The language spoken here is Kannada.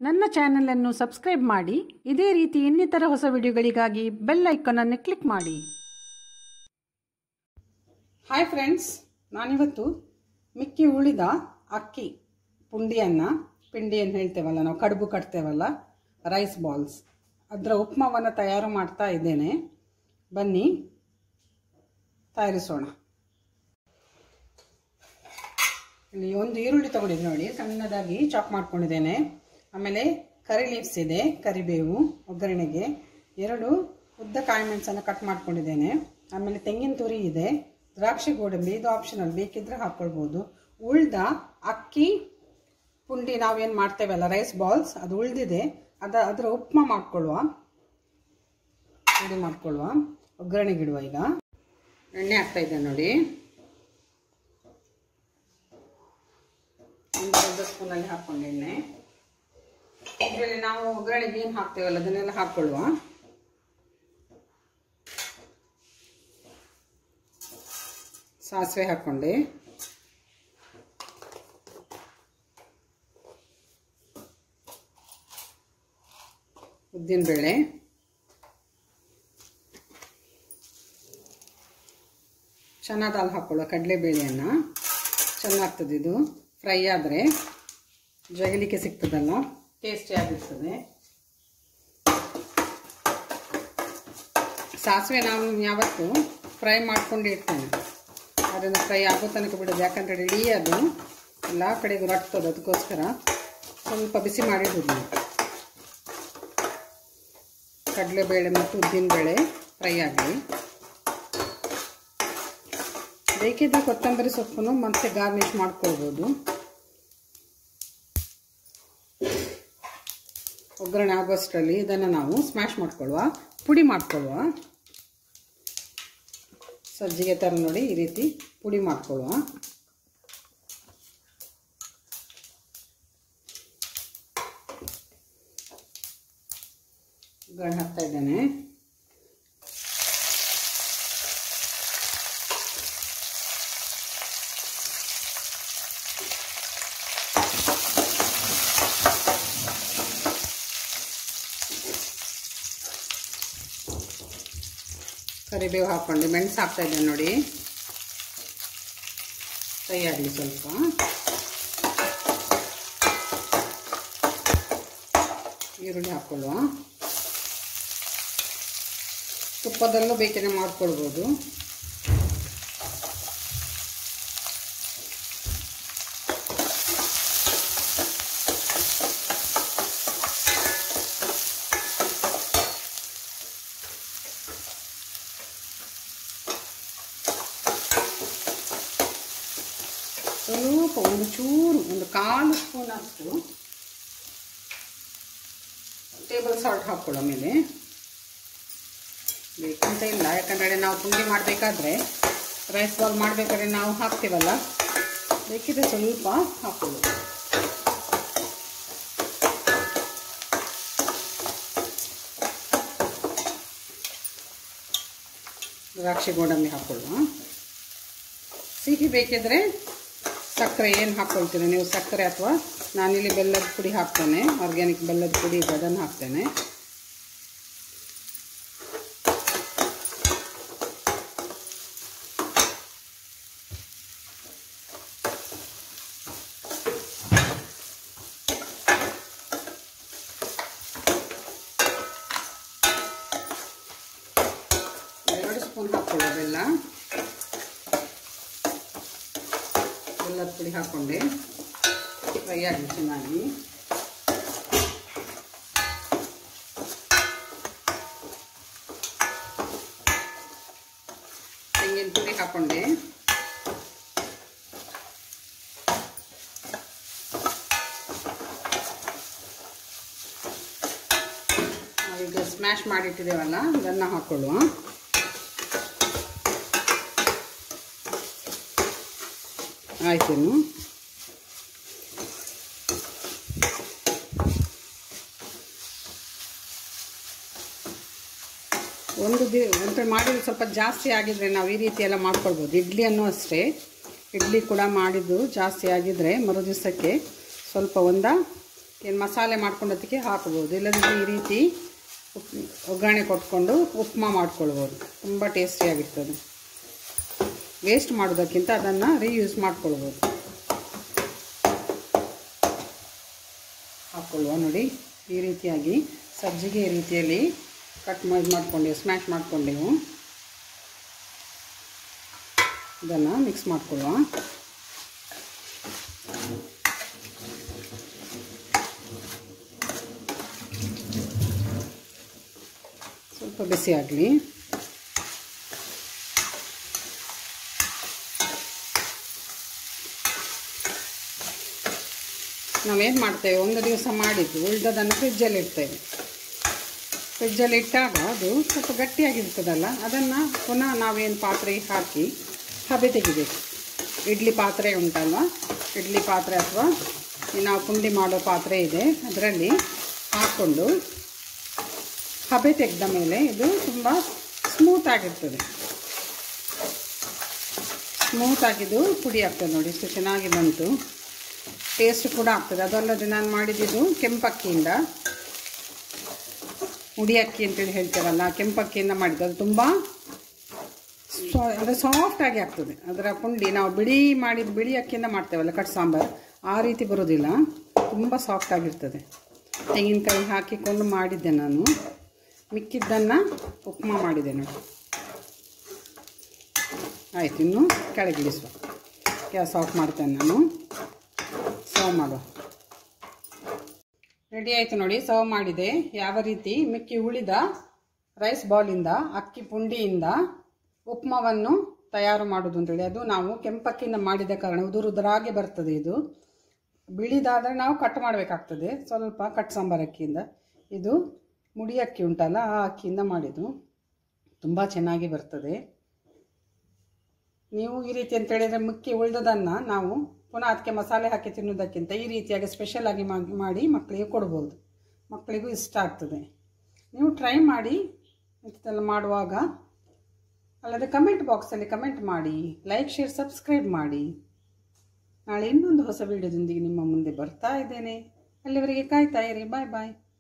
ನನ್ನ ಚಾನಲನ್ನು ಸಬ್ಸ್ಕ್ರೈಬ್ ಮಾಡಿ ಇದೇ ರೀತಿ ಇನ್ನಿತರ ಹೊಸ ವಿಡಿಯೋಗಳಿಗಾಗಿ ಬೆಲ್ ಐಕಾನನ್ನು ಕ್ಲಿಕ್ ಮಾಡಿ ಹಾಯ್ ಫ್ರೆಂಡ್ಸ್ ನಾನಿವತ್ತು ಮಿಕ್ಕಿ ಉಳಿದ ಅಕ್ಕಿ ಪುಂಡಿಯನ್ನು ಪಿಂಡಿಯನ್ನು ಹೇಳ್ತೇವಲ್ಲ ನಾವು ಕಡುಬು ಕಟ್ತೇವಲ್ಲ ರೈಸ್ ಬಾಲ್ಸ್ ಅದರ ಉಪ್ಮಾವನ್ನು ತಯಾರು ಮಾಡ್ತಾ ಇದ್ದೇನೆ ಬನ್ನಿ ತಯಾರಿಸೋಣ ಇಲ್ಲಿ ಒಂದು ಈರುಳ್ಳಿ ತಗೊಂಡಿದ್ದು ನೋಡಿ ಸಣ್ಣದಾಗಿ ಚಾಪ್ ಮಾಡ್ಕೊಂಡಿದ್ದೇನೆ ಆಮೇಲೆ ಕರಿ ಲೀವ್ಸ್ ಇದೆ ಕರಿಬೇವು ಒಗ್ಗರಣೆಗೆ ಎರಡು ಉದ್ದ ಕಾಯಿ ಮೆಣಸನ್ನು ಕಟ್ ಮಾಡ್ಕೊಂಡಿದ್ದೇನೆ ಆಮೇಲೆ ತೆಂಗಿನ ತುರಿ ಇದೆ ದ್ರಾಕ್ಷಿ ಗೋಡಂಬಿ ಇದು ಆಪ್ಷನಲ್ ಬೇಕಿದ್ರೆ ಹಾಕ್ಕೊಳ್ಬೋದು ಉಳ್ದ ಅಕ್ಕಿ ಪುಂಡಿ ನಾವೇನು ಮಾಡ್ತೇವಲ್ಲ ರೈಸ್ ಬಾಲ್ಸ್ ಅದು ಉಳ್ದಿದೆ ಅದ ಅದರ ಉಪ್ಮಾ ಮಾಡ್ಕೊಳ್ಳುವ ರೆಡಿ ಮಾಡ್ಕೊಳ್ಳುವ ಒಗ್ಗರಣೆಗಿಡುವ ಈಗ ಎಣ್ಣೆ ಹಾಕ್ತಾ ಇದೆ ನೋಡಿ ಒಂದು ದೊಡ್ಡ ಸ್ಪೂನಲ್ಲಿ ಹಾಕ್ಕೊಂಡು ಎಣ್ಣೆ ಇದರಲ್ಲಿ ನಾವು ಒಗ್ಗರಣೆಗೆ ಏನು ಹಾಕ್ತೇವಲ್ಲ ಅದನ್ನೆಲ್ಲ ಹಾಕ್ಕೊಳ್ಳುವ ಸಾಸಿವೆ ಹಾಕ್ಕೊಂಡೆ ಉದ್ದಿನಬೇಳೆ ಚನ್ನ ದಾಲ್ ಹಾಕ್ಕೊಳ್ಳುವ ಕಡಲೆಬೇಳೆಯನ್ನು ಚೆನ್ನಾಗ್ತದೆ ಇದು ಫ್ರೈ ಆದರೆ ಜಗಲಿಕ್ಕೆ ಸಿಗ್ತದಲ್ಲ ಟೇಸ್ಟಿ ಆಗಿರ್ತದೆ ಸಾಸಿವೆ ನಾವು ಯಾವತ್ತು ಫ್ರೈ ಮಾಡ್ಕೊಂಡು ಇಡ್ತೇನೆ ಅದನ್ನು ಫ್ರೈ ಆಗೋ ತನಕ ಬಿಡೋದು ಯಾಕಂದರೆ ಇಡೀ ಅದು ಎಲ್ಲ ಕಡೆಗೂ ರಟ್ತದೆ ಅದಕ್ಕೋಸ್ಕರ ಸ್ವಲ್ಪ ಬಿಸಿ ಮಾಡಿಡೋದು ಕಡಲೆಬೇಳೆ ಮತ್ತು ಉದ್ದಿನಬೇಳೆ ಫ್ರೈ ಆಗಲಿ ಬೇಕಿದ್ರೆ ಕೊತ್ತಂಬರಿ ಸೊಪ್ಪನ್ನು ಮತ್ತೆ ಗಾರ್ನಿಷ್ ಮಾಡ್ಕೊಳ್ಬೋದು ಒಗ್ಗರಣೆ ಆಗೋಷ್ಟರಲ್ಲಿ ಇದನ್ನು ನಾವು ಸ್ಮ್ಯಾಶ್ ಮಾಡ್ಕೊಳ್ಳುವ ಪುಡಿ ಮಾಡ್ಕೊಳ್ಳುವ ಸಜ್ಜಿಗೆ ಥರ ನೋಡಿ ಈ ರೀತಿ ಪುಡಿ ಮಾಡ್ಕೊಳ್ಳುವ ಒಗ್ಗರಣೆ ಹಾಕ್ತಾ ಇದ್ದೇನೆ ಕರಿಬೇವು ಹಾಕ್ಕೊಂಡು ಮೆಣಸು ಹಾಕ್ತಾ ಇದ್ದೇನೆ ನೋಡಿ ಫ್ರೈ ಆಗಲಿ ಸ್ವಲ್ಪ ಈರುಳ್ಳಿ ಹಾಕ್ಕೊಳ್ಳುವ ತುಪ್ಪದಲ್ಲೂ ಬೇಕಂದ್ರೆ ಮಾಡ್ಕೊಳ್ಬೋದು ಸ್ವಲ್ಪ ಒಂದು ಚೂರು ಒಂದು ಕಾಲು ಸ್ಪೂನ್ ಅಷ್ಟು ಟೇಬಲ್ ಸಾಲ್ಟ್ ಹಾಕ್ಕೊಳ್ಳೋ ಮೇಲೆ ಬೇಕಂತ ಇಲ್ಲ ಯಾಕಂದರೆ ನಾವು ಪುಂಡಿ ಮಾಡಬೇಕಾದ್ರೆ ರೈಸ್ ಬಾಲ್ ಮಾಡಬೇಕಾದ್ರೆ ನಾವು ಹಾಕ್ತೀವಲ್ಲ ಬೇಕಿದ್ರೆ ಸ್ವಲ್ಪ ಹಾಕ್ಕೊಳ್ಳೋದು ದ್ರಾಕ್ಷಿ ಗೋಡಂಬಿ ಹಾಕ್ಕೊಳ್ಳುವ ಸಿಹಿ ಬೇಕಿದ್ರೆ ಸಕ್ಕರೆ ಏನು ಹಾಕ್ಕೊಳ್ತೀರ ನೀವು ಸಕ್ಕರೆ ಅಥವಾ ನಾನಿಲ್ಲಿ ಬೆಲ್ಲದ ಪುಡಿ ಹಾಕ್ತೇನೆ ಆರ್ಗ್ಯಾನಿಕ್ ಬೆಲ್ಲದ ಪುಡಿ ಇದೆ ಅದನ್ನು ಹಾಕ್ತೇನೆ ಎರಡು ಸ್ಪೂನ್ ಹಾಕ್ಕೊಳ್ಳೋ ಬೆಲ್ಲ ಬೆಲ್ಲದ ಪುಡಿ ಹಾಕ್ಕೊಂಡೆ ಫ್ರೈ ಆಗಲಿ ಚೆನ್ನಾಗಿ ತೆಂಗಿನ ಪುಡಿ ಹಾಕ್ಕೊಂಡೆ ನಾವೀಗ ಸ್ಮ್ಯಾಶ್ ಮಾಡಿಟ್ಟಿದ್ದೇವಲ್ಲ ಇದನ್ನು ಹಾಕ್ಕೊಳ್ಳುವ ಆಯ್ತೇನು ಒಂದು ದಿ ಅಂತ ಮಾಡಿದ್ರೆ ಸ್ವಲ್ಪ ಜಾಸ್ತಿ ಆಗಿದ್ರೆ ನಾವು ಈ ರೀತಿ ಎಲ್ಲ ಮಾಡ್ಕೊಳ್ಬೋದು ಇಡ್ಲಿಯನ್ನು ಅಷ್ಟೇ ಇಡ್ಲಿ ಕೂಡ ಮಾಡಿದ್ದು ಜಾಸ್ತಿ ಆಗಿದ್ರೆ ಮರು ದಿವಸಕ್ಕೆ ಸ್ವಲ್ಪ ಒಂದ ಏನು ಮಸಾಲೆ ಮಾಡ್ಕೊಂಡದಕ್ಕೆ ಹಾಕ್ಬೋದು ಇಲ್ಲದಿದ್ದರೆ ಈ ರೀತಿ ಉಪ್ ಒಗ್ಗರಣೆ ಕೊಟ್ಕೊಂಡು ಉಪ್ಮಾ ಮಾಡ್ಕೊಳ್ಬೋದು ತುಂಬ ಟೇಸ್ಟಿಯಾಗಿರ್ತದೆ ವೇಸ್ಟ್ ಮಾಡೋದಕ್ಕಿಂತ ಅದನ್ನು ರೀಯೂಸ್ ಮಾಡ್ಕೊಳ್ಬೋದು ಹಾಕ್ಕೊಳ್ಳುವ ನೋಡಿ ಈ ರೀತಿಯಾಗಿ ಸಜ್ಜಿಗೆ ರೀತಿಯಲ್ಲಿ ಕಟ್ ಮಾಡಿ ಮಾಡ್ಕೊಂಡೆವು ಸ್ಮ್ಯಾಶ್ ಮಾಡ್ಕೊಂಡೆವು ಇದನ್ನು ಮಿಕ್ಸ್ ಮಾಡ್ಕೊಳ್ಳುವ ಸ್ವಲ್ಪ ಬಿಸಿ ಆಗಲಿ ನಾವೇನು ಮಾಡ್ತೇವೆ ಒಂದು ದಿವಸ ಮಾಡಿದ್ದು ಉಳಿದದನ್ನು ಫ್ರಿಜ್ಜಲ್ಲಿ ಇಡ್ತೇವೆ ಫ್ರಿಜ್ಜಲ್ಲಿ ಇಟ್ಟಾಗ ಅದು ಸ್ವಲ್ಪ ಗಟ್ಟಿಯಾಗಿರ್ತದಲ್ಲ ಅದನ್ನು ಪುನಃ ನಾವೇನು ಪಾತ್ರೆಗೆ ಹಾಕಿ ಹಬೆ ತೆಗಿಬೇಕು ಇಡ್ಲಿ ಪಾತ್ರೆ ಉಂಟಲ್ವ ಇಡ್ಲಿ ಪಾತ್ರೆ ಅಥವಾ ನಾವು ಪುಂಡಿ ಮಾಡೋ ಪಾತ್ರೆ ಇದೆ ಅದರಲ್ಲಿ ಹಾಕ್ಕೊಂಡು ಹಬೆ ತೆಗೆದ ಮೇಲೆ ಇದು ತುಂಬ ಸ್ಮೂತ್ ಆಗಿರ್ತದೆ ಸ್ಮೂತ್ ಆಗಿದ್ದು ಪುಡಿ ಆಗ್ತದೆ ನೋಡಿ ಇಷ್ಟು ಚೆನ್ನಾಗಿ ಬಂತು ಟೇಸ್ಟ್ ಕೂಡ ಆಗ್ತದೆ ಅದಲ್ಲದೆ ನಾನು ಮಾಡಿದ್ದು ಕೆಂಪಕ್ಕಿಯಿಂದ ಹುಡಿ ಅಕ್ಕಿ ಅಂತೇಳಿ ಹೇಳ್ತೇವಲ್ಲ ಕೆಂಪಕ್ಕಿಯಿಂದ ಮಾಡಿದ್ದು ಅದು ತುಂಬ ಸ್ವಾ ಅಂದರೆ ಸಾಫ್ಟಾಗಿ ಆಗ್ತದೆ ಅದರ ಪುಂಡಿ ನಾವು ಬಿಳಿ ಮಾಡಿದ ಬಿಳಿ ಅಕ್ಕಿಯಿಂದ ಮಾಡ್ತೇವಲ್ಲ ಕಟ್ ಸಾಂಬಾರು ಆ ರೀತಿ ಬರೋದಿಲ್ಲ ತುಂಬ ಸಾಫ್ಟಾಗಿರ್ತದೆ ತೆಂಗಿನಕಾಯಿ ಹಾಕಿಕೊಂಡು ಮಾಡಿದ್ದೆ ನಾನು ಮಿಕ್ಕಿದ್ದನ್ನು ಉಪ್ಮಾ ಮಾಡಿದೆ ನೋಡಿ ಆಯ್ತು ಇನ್ನು ಕೆಳಗಿಳಿಸುವ ಗ್ಯಾಸ್ ಆಫ್ ಮಾಡ್ತೇನೆ ನಾನು ಸರ್ವ್ ಮಾಡುವ ರೆಡಿ ಆಯಿತು ನೋಡಿ ಸರ್ವ್ ಮಾಡಿದೆ ಯಾವ ರೀತಿ ಮಿಕ್ಕಿ ಉಳಿದ ರೈಸ್ ಬಾಲಿಂದ ಅಕ್ಕಿ ಪುಂಡಿಯಿಂದ ಉಪ್ಮಾವನ್ನು ತಯಾರು ಮಾಡೋದು ಅಂತೇಳಿ ಅದು ನಾವು ಕೆಂಪಕ್ಕಿಂದ ಮಾಡಿದ ಕಾರಣ ಉದುರುದುರಾಗಿ ಬರ್ತದೆ ಇದು ಬಿಳಿದಾದರೆ ನಾವು ಕಟ್ ಮಾಡಬೇಕಾಗ್ತದೆ ಸ್ವಲ್ಪ ಕಟ್ ಸಾಂಬಾರು ಅಕ್ಕಿಯಿಂದ ಇದು ಮುಡಿ ಅಕ್ಕಿ ಉಂಟಲ್ಲ ಆ ಅಕ್ಕಿಯಿಂದ ಮಾಡಿದ್ದು ತುಂಬ ಚೆನ್ನಾಗಿ ಬರ್ತದೆ ನೀವು ಈ ರೀತಿ ಅಂತ ಹೇಳಿದರೆ ಮುಕ್ಕಿ ಉಳಿದದನ್ನು ನಾವು ಪುನಃ ಅದಕ್ಕೆ ಮಸಾಲೆ ಹಾಕಿ ತಿನ್ನೋದಕ್ಕಿಂತ ಈ ರೀತಿಯಾಗಿ ಸ್ಪೆಷಲ್ ಆಗಿ ಮಾ- ಮಾಡಿ ಮಕ್ಕಳಿಗೆ ಕೊಡ್ಬೋದು ಮಕ್ಕಳಿಗೂ ಇಷ್ಟ ಆಗ್ತದೆ ನೀವು ಟ್ರೈ ಮಾಡಿ ಇಂಥದ್ದೆಲ್ಲ ಮಾಡುವಾಗ ಅಲ್ಲದೆ ಕಮೆಂಟ್ ಬಾಕ್ಸಲ್ಲಿ ಕಮೆಂಟ್ ಮಾಡಿ ಲೈಕ್ ಶೇರ್ ಸಬ್ಸ್ಕ್ರೈಬ್ ಮಾಡಿ ನಾಳೆ ಇನ್ನೊಂದು ಹೊಸ ವಿಡಿಯೋದೊಂದಿಗೆ ನಿಮ್ಮ ಮುಂದೆ ಬರ್ತಾ ಇದ್ದೇನೆ ಅಲ್ಲಿವರೆಗೆ ಕಾಯ್ತಾ ಇರಿ ಬಾಯ್ ಬಾಯ್